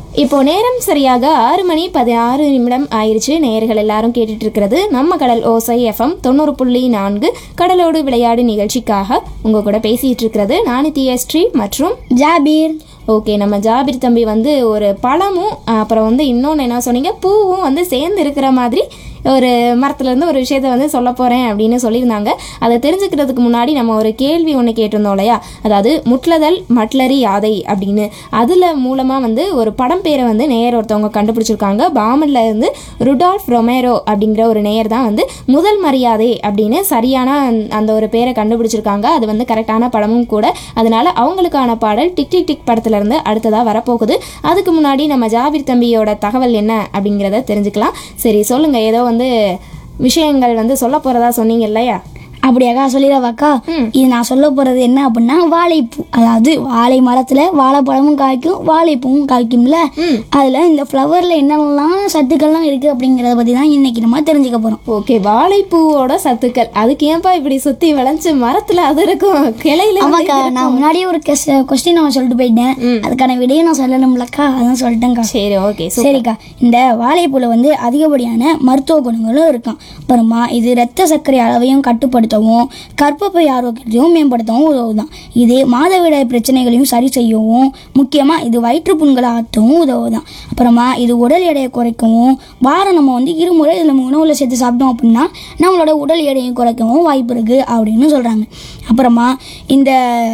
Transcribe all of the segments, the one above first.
இப்போ நேரம் சரியாக ஆறு மணி பதினாறு நிமிடம் ஆயிருச்சு நேயர்கள் எல்லாரும் கேட்டுட்டு இருக்கிறது நம்ம கடல் ஓசை எஃப்எம் தொண்ணூறு புள்ளி நான்கு கடலோடு விளையாடு நிகழ்ச்சிக்காக உங்க கூட பேசிட்டு இருக்கிறது நானித்திய ஸ்ரீ மற்றும் ஜாபீர் ஓகே நம்ம ஜாபிர் தம்பி வந்து ஒரு பழமும் அப்புறம் வந்து இன்னொன்று என்ன சொன்னீங்க பூவும் வந்து சேர்ந்து இருக்கிற மாதிரி ஒரு மரத்துலேருந்து ஒரு விஷயத்த வந்து சொல்ல போகிறேன் அப்படின்னு சொல்லியிருந்தாங்க அதை தெரிஞ்சுக்கிறதுக்கு முன்னாடி நம்ம ஒரு கேள்வி ஒன்று கேட்டிருந்தோம் இல்லையா அதாவது முட்லதல் மட்லரி யாதை அப்படின்னு அதில் மூலமாக வந்து ஒரு படம் பேரை வந்து நேயர் ஒருத்தவங்க கண்டுபிடிச்சிருக்காங்க பாமன்ல இருந்து ருடால்ஃப் ரொமேரோ அப்படிங்கிற ஒரு நேயர் தான் வந்து முதல் மரியாதை அப்படின்னு சரியான அந்த- அந்த ஒரு பேரை கண்டுபிடிச்சிருக்காங்க அது வந்து கரெக்டான படமும் கூட அதனால அவங்களுக்கான பாடல் டிக் டிக் டிக் படத்துல இருந்து அடுத்ததா வரப்போகுது அதுக்கு முன்னாடி நம்ம ஜாபிர் தம்பியோட தகவல் என்ன அப்படிங்கிறத தெரிஞ்சுக்கலாம் சரி சொல்லுங்க ஏதோ வந்து விஷயங்கள் வந்து சொல்ல போறதா சொன்னீங்க இல்லையா அப்படியாக்கா சொல்லிடவாக்கா ம். இது நான் சொல்ல போறது என்ன அப்படின்னா வாழைப்பூ அதாவது வாழை மரத்துல வாழைப்பழமும் காய்க்கும் வாழைப்பூவும் காய்க்கும்ல ம். அதுல இந்த ஃப்ளவர்ல என்னெல்லாம் சத்துக்கள்லாம் இருக்கு அப்படிங்கறத பத்தி தான் இன்னைக்கு நம்ம தெரிஞ்சுக்க போறோம் ஓகே வாழைப்பூவோட சத்துக்கள் அதுக்கு ஏன்பா இப்படி சுத்தி விளைஞ்சு மரத்துல அது இருக்கும் கிளையில வந்து ஆமாக்கா நான் முன்னாடியே ஒரு கொஸ்டின் நான் சொல்லிட்டு போயிட்டேன் அதுக்கான விடையை நான் சொல்லணும்லக்கா அதான் சொல்லிட்டேன்க்கா சரி ஓகே சரிக்கா இந்த வாழைப்பூல வந்து அதிகப்படியான மருத்துவ குணங்களும் இருக்கும் அப்புறமா இது இரத்த சர்க்கரை அளவையும் கட்டுப்படுத்தவும் கர்ப்பப்பை ஆரோக்கியத்தையும் மேம்படுத்தவும் உதவுதான் இது மாதவிடாய் பிரச்சனைகளையும் சரி செய்யவும் முக்கியமாக இது வயிற்றுப்புண்களை ஆற்றவும் உதவுதான் அப்புறமா இது உடல் எடையை குறைக்கவும் வாரம் நம்ம வந்து இருமுறை இதில் நம்ம உணவில் சேர்த்து சாப்பிட்டோம் அப்படின்னா நம்மளோட உடல் எடையை குறைக்கவும் வாய்ப்பு இருக்குது அப்படின்னு சொல்கிறாங்க அப்புறமா இந்த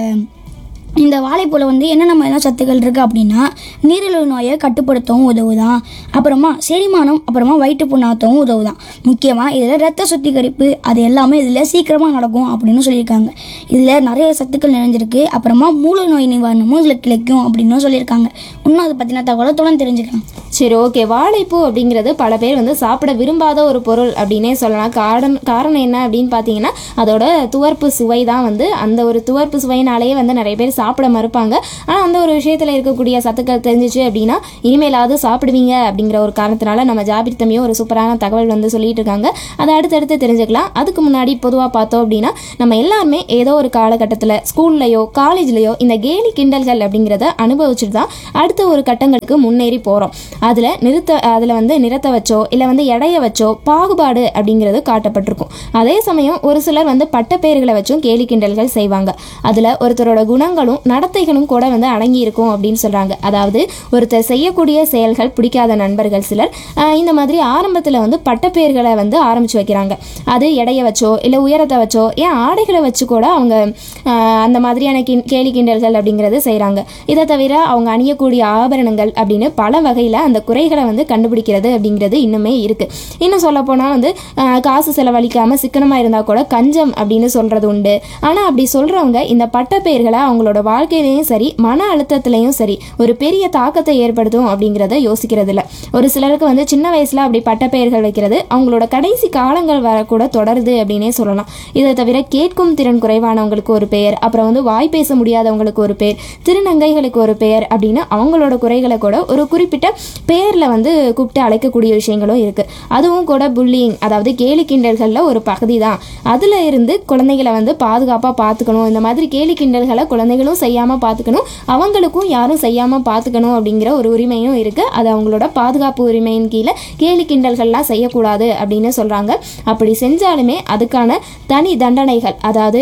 இந்த வாழைப்பூல வந்து என்னென்ன மாதிரிலாம் சத்துக்கள் இருக்குது அப்படின்னா நீரிழிவு நோயை கட்டுப்படுத்தவும் உதவுதான் அப்புறமா செரிமானம் அப்புறமா வயிற்று புண்ணாத்தவும் உதவுதான் முக்கியமாக இதில் ரத்த சுத்திகரிப்பு அது எல்லாமே இதில் சீக்கிரமாக நடக்கும் அப்படின்னு சொல்லியிருக்காங்க இதில் நிறைய சத்துக்கள் நிறைஞ்சிருக்கு அப்புறமா மூல நோய் நிவாரணமும் இதில் கிடைக்கும் அப்படின்னு சொல்லியிருக்காங்க இன்னும் அதை பற்றின தகவலை தொடர்ந்து தெரிஞ்சுக்கலாம் சரி ஓகே வாழைப்பூ அப்படிங்கிறது பல பேர் வந்து சாப்பிட விரும்பாத ஒரு பொருள் அப்படின்னே சொல்லலாம் காரணம் காரணம் என்ன அப்படின்னு பார்த்தீங்கன்னா அதோட துவர்ப்பு சுவை தான் வந்து அந்த ஒரு துவர்ப்பு சுவையினாலேயே வந்து நிறைய பேர் சாப்பிட மறுப்பாங்க ஆனால் அந்த ஒரு விஷயத்தில் இருக்கக்கூடிய சத்துக்கள் தெரிஞ்சிச்சு அப்படின்னா இனிமேலாவது சாப்பிடுவீங்க அப்படிங்கிற ஒரு காரணத்தினால நம்ம ஜாபிர் தம்பியும் ஒரு சூப்பரான தகவல் வந்து சொல்லிட்டு இருக்காங்க அதை அடுத்தடுத்து தெரிஞ்சுக்கலாம் அதுக்கு முன்னாடி பொதுவாக பார்த்தோம் அப்படின்னா நம்ம எல்லாருமே ஏதோ ஒரு காலகட்டத்தில் ஸ்கூல்லையோ காலேஜ்லேயோ இந்த கேலி கிண்டல்கள் அப்படிங்கிறத அனுபவிச்சுட்டு தான் அடுத்த ஒரு கட்டங்களுக்கு முன்னேறி போகிறோம் அதில் நிறுத்த அதில் வந்து நிறுத்த வச்சோ இல்லை வந்து எடைய வச்சோ பாகுபாடு அப்படிங்கிறது காட்டப்பட்டிருக்கும் அதே சமயம் ஒரு சிலர் வந்து பட்டப்பெயர்களை வச்சும் கேலி கிண்டல்கள் செய்வாங்க அதில் ஒருத்தரோட குணங்களும் நடத்தைகளும் கூட வந்து அடங்கி இருக்கும் அப்படின்னு சொல்கிறாங்க அதாவது ஒருத்தர் செய்யக்கூடிய செயல்கள் பிடிக்காத நண்பர்கள் சிலர் ஆஹ் இந்த மாதிரி ஆரம்பத்தில் வந்து பட்டப்பெயர்களை வந்து ஆரம்பிச்சு வைக்கிறாங்க அது எடையை வச்சோ இல்லை உயரத்தை வச்சோ ஏன் ஆடைகளை வச்சு கூட அவங்க ஆஹ் அந்த மாதிரியான கிண் கேலி கிண்டல்கள் அப்படிங்கிறது செய்கிறாங்க இதை தவிர அவங்க அணியக்கூடிய ஆபரணங்கள் அப்படின்னு பல வகையில் அந்த குறைகளை வந்து கண்டுபிடிக்கிறது அப்படிங்கிறது இன்னுமே இருக்குது இன்னும் சொல்லப்போனால் வந்து ஆஹ் காசு செலவழிக்காமல் சிக்கனமாக இருந்தால் கூட கஞ்சம் அப்படின்னு சொல்கிறது உண்டு ஆனால் அப்படி சொல்கிறவங்க இந்த பட்டப்பெயர்களை அவங்களோட வாழ்க்கையிலையும் சரி மன அழுத்தத்திலையும் சரி ஒரு பெரிய தாக்கத்தை ஏற்படுத்தும் அப்படிங்கிறத யோசிக்கிறது இல்லை ஒரு சிலருக்கு வந்து சின்ன வயசில் அப்படி பட்டப்பெயர்கள் வைக்கிறது அவங்களோட கடைசி காலங்கள் வர கூட தொடருது அப்படின்னே சொல்லலாம் இதை தவிர கேட்கும் திறன் குறைவானவங்களுக்கு ஒரு பெயர் அப்புறம் வந்து வாய் பேச முடியாதவங்களுக்கு ஒரு பேர் திருநங்கைகளுக்கு ஒரு பெயர் அப்படின்னு அவங்களோட குறைகளை கூட ஒரு குறிப்பிட்ட பெயரில் வந்து கூப்பிட்டு அழைக்கக்கூடிய விஷயங்களும் இருக்குது அதுவும் கூட புல்லிங் அதாவது கேலி கிண்டல்களில் ஒரு பகுதி தான் அதில் இருந்து குழந்தைகளை வந்து பாதுகாப்பாக பார்த்துக்கணும் இந்த மாதிரி கேலி கிண்டல்களை குழந்தைகளும் செய்யாமல் பார்த்துக்கணும் அவங்களுக்கும் யாரும் செய்யாமல் பார்த்துக்கணும் அப்படிங்கிற ஒரு உரிமையும் இருக்குது அது அவங்களோட பாதுகாப்பு உரிமையின் கீழே கேலி கிண்டல்கள்லாம் செய்யக்கூடாது அப்படின்னு சொல்கிறாங்க அப்படி செஞ்சாலுமே அதுக்கான தனி தண்டனைகள் அதாவது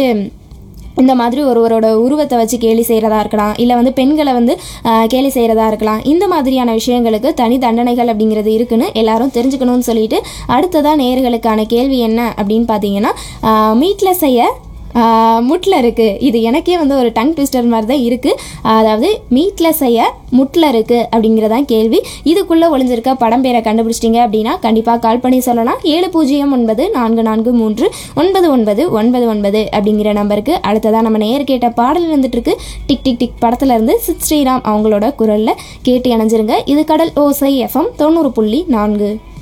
இந்த மாதிரி ஒருவரோட உருவத்தை வச்சு கேலி செய்கிறதா இருக்கலாம் இல்லை வந்து பெண்களை வந்து ஆஹ், கேலி செய்கிறதா இருக்கலாம் இந்த மாதிரியான விஷயங்களுக்கு தனி தண்டனைகள் அப்படிங்கிறது இருக்குன்னு எல்லாரும் தெரிஞ்சுக்கணும்னு சொல்லிட்டு அடுத்ததாக நேயர்களுக்கான கேள்வி என்ன அப்படின்னு பார்த்தீங்கன்னா மீட்டில் செய்ய முட்டில் இருக்குது இது எனக்கே வந்து ஒரு டங் ட்விஸ்டர் மாதிரி தான் இருக்குது அதாவது மீட்டில் செய்ய முட்டில் இருக்குது அப்படிங்கிறதான் கேள்வி இதுக்குள்ளே ஒளிஞ்சிருக்க படம் பேரை கண்டுபிடிச்சிட்டிங்க அப்படின்னா கண்டிப்பாக கால் பண்ணி சொல்லலாம் ஏழு பூஜ்ஜியம் ஒன்பது நான்கு நான்கு மூன்று ஒன்பது ஒன்பது ஒன்பது ஒன்பது அப்படிங்கிற நம்பருக்கு அடுத்ததாக நம்ம நேர் கேட்ட பாடல் வந்துட்டு இருக்கு டிக் டிக் டிக் படத்துல இருந்து சித் ஸ்ரீராம் அவங்களோட குரலில் கேட்டு இணைஞ்சிருங்க இது கடல் ஓசை எஃப்எம் தொண்ணூறு புள்ளி நான்கு